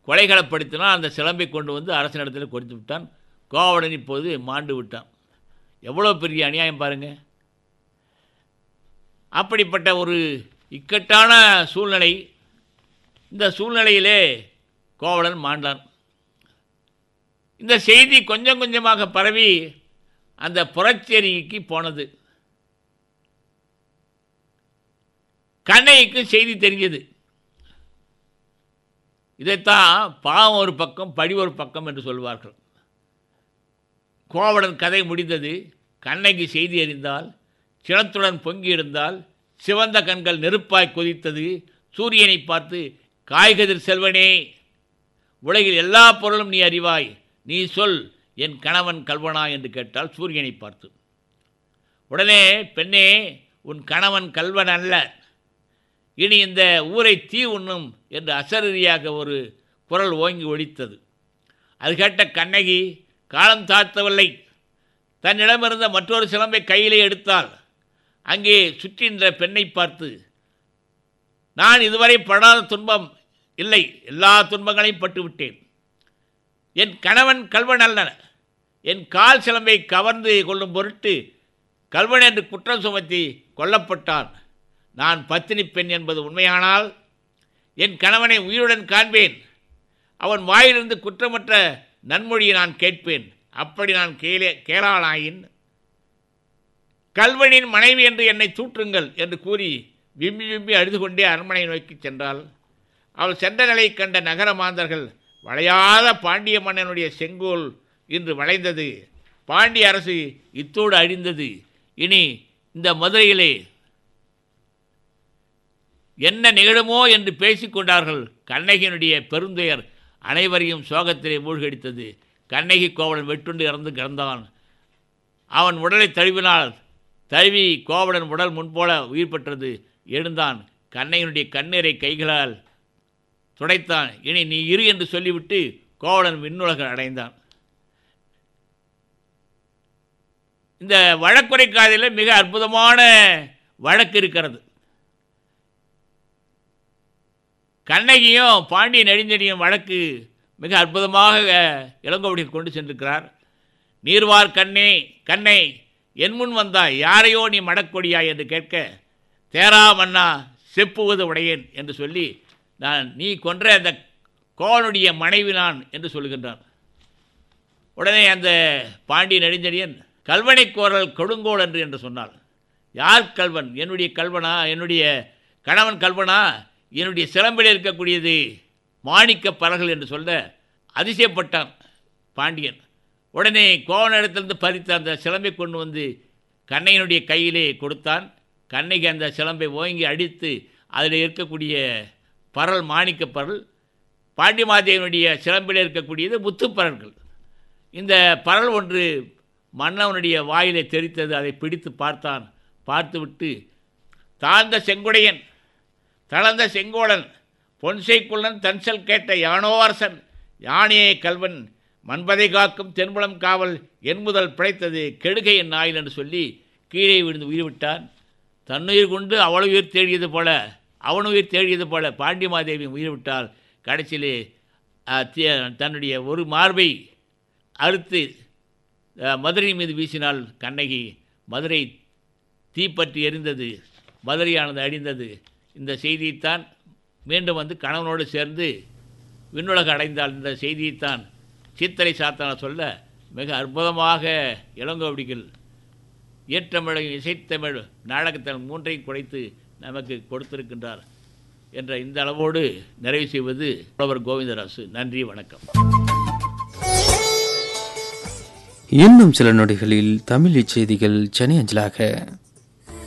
கொலைகளப்படுத்தினால் அந்த சிலம்பை கொண்டு வந்து அரசனிடத்தில் கொடுத்து விட்டான் கோவலன் இப்போது மாண்டு விட்டான் எவ்வளோ பெரிய அநியாயம் பாருங்க அப்படிப்பட்ட ஒரு இக்கட்டான சூழ்நிலை இந்த சூழ்நிலையிலே கோவலன் மாண்டான் இந்த செய்தி கொஞ்சம் கொஞ்சமாக பரவி அந்த புறச்சேரிக்கு போனது கண்ணைக்கு செய்தி தெரிஞ்சது இதைத்தான் பாவம் ஒரு பக்கம் பழி ஒரு பக்கம் என்று சொல்வார்கள் கோவலன் கதை முடிந்தது கண்ணகி செய்தி அறிந்தால் சினத்துடன் பொங்கி இருந்தால் சிவந்த கண்கள் நெருப்பாய் கொதித்தது சூரியனை பார்த்து காய்கதிர் செல்வனே உலகில் எல்லா பொருளும் நீ அறிவாய் நீ சொல் என் கணவன் கல்வனா என்று கேட்டால் சூரியனை பார்த்து உடனே பெண்ணே உன் கணவன் கல்வன் அல்ல இனி இந்த ஊரை தீ உண்ணும் என்று அசரீரியாக ஒரு குரல் ஓங்கி ஒலித்தது அது கேட்ட கண்ணகி காலம் தாழ்த்தவில்லை தன்னிடமிருந்த மற்றொரு சிலம்பை கையிலே எடுத்தால் அங்கே சுற்றின்ற பெண்ணை பார்த்து நான் இதுவரை படாத துன்பம் இல்லை எல்லா துன்பங்களையும் பட்டுவிட்டேன் என் கணவன் கல்வன் அல்ல என் கால் சிலம்பை கவர்ந்து கொள்ளும் பொருட்டு கல்வன் என்று குற்றம் சுமத்தி கொல்லப்பட்டான் நான் பத்தினி பெண் என்பது உண்மையானால் என் கணவனை உயிருடன் காண்பேன் அவன் வாயிலிருந்து குற்றமற்ற நன்மொழியை நான் கேட்பேன் அப்படி நான் கேளே கேளானாயின் கல்வனின் மனைவி என்று என்னை தூற்றுங்கள் என்று கூறி விம்பி விம்பி அழுது கொண்டே அரண்மனை நோக்கி சென்றாள் அவள் சென்ற நிலை கண்ட நகர மாந்தர்கள் வளையாத பாண்டிய மன்னனுடைய செங்கோல் இன்று வளைந்தது பாண்டிய அரசு இத்தோடு அழிந்தது இனி இந்த மதுரையிலே என்ன நிகழுமோ என்று பேசிக்கொண்டார்கள் கண்ணகியினுடைய பெருந்துயர் அனைவரையும் சோகத்திலே மூழ்கடித்தது கண்ணகி கோவலன் வெட்டுண்டு இறந்து கிடந்தான் அவன் உடலை தழுவினால் தழுவி கோவலன் உடல் முன்போல உயிர் பெற்றது எழுந்தான் கண்ணையினுடைய கண்ணீரை கைகளால் துடைத்தான் இனி நீ இரு என்று சொல்லிவிட்டு கோவலன் விண்ணுலக அடைந்தான் இந்த வழக்குரை காதையில் மிக அற்புதமான வழக்கு இருக்கிறது கண்ணகியும் பாண்டிய நெடுஞ்செடியும் வழக்கு மிக அற்புதமாக இளங்கோவடியில் கொண்டு சென்றிருக்கிறார் நீர்வார் கண்ணே கண்ணை என் முன் வந்தாய் யாரையோ நீ மடக்கொடியாய் என்று கேட்க தேரா மன்னா செப்புவது உடையேன் என்று சொல்லி நான் நீ கொன்ற அந்த கோவனுடைய மனைவி நான் என்று சொல்லுகின்றான் உடனே அந்த பாண்டிய நெடுஞ்செடியன் கல்வனை கோரல் கொடுங்கோல் என்று என்று சொன்னாள் யார் கல்வன் என்னுடைய கல்வனா என்னுடைய கணவன் கல்வனா என்னுடைய சிலம்பில் இருக்கக்கூடியது மாணிக்க பறகள் என்று சொல்ல அதிசயப்பட்டான் பாண்டியன் உடனே கோவனிடத்திலிருந்து பறித்த அந்த சிலம்பை கொண்டு வந்து கண்ணையினுடைய கையிலே கொடுத்தான் கண்ணைக்கு அந்த சிலம்பை ஓங்கி அடித்து அதில் இருக்கக்கூடிய பரல் மாணிக்க பரல் பாண்டியமாதேவனுடைய சிலம்பில் இருக்கக்கூடியது முத்துப்பரல்கள் இந்த பரல் ஒன்று மன்னவனுடைய வாயிலே தெரித்தது அதை பிடித்து பார்த்தான் பார்த்துவிட்டு தாழ்ந்த செங்குடையன் தளர்ந்த செங்கோடன் பொன்சைக்குள்ளன் தன்சல் கேட்ட யானோவரசன் யானையை கல்வன் மண்பதை காக்கும் தென்புலம் காவல் என் முதல் பிழைத்தது கெடுகை என் ஆயில் என்று சொல்லி கீழே விழுந்து உயிர் விட்டான் தன்னுயிர் கொண்டு அவள் உயிர் தேடியது போல அவன் உயிர் தேடியது போல பாண்டியமாதேவி உயிர் விட்டால் கடைசியிலே தன்னுடைய ஒரு மார்பை அறுத்து மதுரை மீது வீசினால் கண்ணகி மதுரை தீப்பற்றி எரிந்தது மதுரையானது அழிந்தது இந்த செய்தியைத்தான் மீண்டும் வந்து கணவனோடு சேர்ந்து விண்ணுலக அடைந்தால் இந்த செய்தியைத்தான் சித்தரை சாத்தான சொல்ல மிக அற்புதமாக இளங்கோவடிகள் இயற்றமிழையும் இசைத்தமிழ் நாடகத்தமிழ் மூன்றையும் குறைத்து நமக்கு கொடுத்திருக்கின்றார் என்ற இந்த அளவோடு நிறைவு செய்வது புலவர் கோவிந்தராசு நன்றி வணக்கம் இன்னும் சில நொடிகளில் தமிழ் செய்திகள் சென்னை அஞ்சலாக